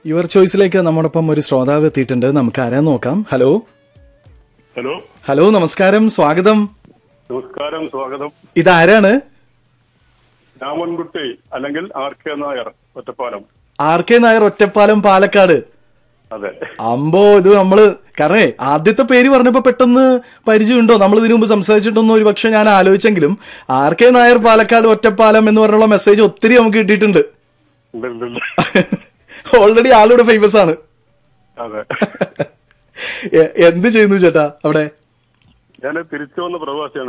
Your ചോയ്സിലേക്ക് നമ്മോടൊപ്പം ഒരു ശ്രോതാവ് എത്തിയിട്ടുണ്ട് നമുക്ക് ആരാ നോക്കാം ഹലോ ഹലോ ഹലോ നമസ്കാരം സ്വാഗതം നമസ്കാരം സ്വാഗതം ഇതാരാണ് രാമൻകുട്ടി അല്ലെങ്കിൽ R K Nair Ottapalam R K Nair Ottapalam Palakkad അതെ അമ്പോ ഇത് നമ്മള് കാരണേ ആദ്യത്തെ പേര് പറഞ്ഞപ്പോ പെട്ടെന്ന് പരിചയമുണ്ടോ നമ്മൾ ഇതിനു മുമ്പ് സംസാരിച്ചിട്ടൊന്നും ഒരു പക്ഷെ ഞാൻ ആലോചിച്ചെങ്കിലും ആർ കെ നായർ പാലക്കാട് ഒറ്റപ്പാലം എന്ന് പറഞ്ഞുള്ള മെസ്സേജ് ഒത്തിരി നമുക്ക് കിട്ടിയിട്ടുണ്ട് ഉണ്ട്, ഉണ്ട്, ഉണ്ട്. ഓൾറെഡി ആളുടെ ഫേമസ് ആണ് അതെ എ- എന്ത് ചെയ്യുന്നു ചേട്ടാ അവിടെ ഞാൻ തിരിച്ചു വന്ന പ്രവാസിയാണ്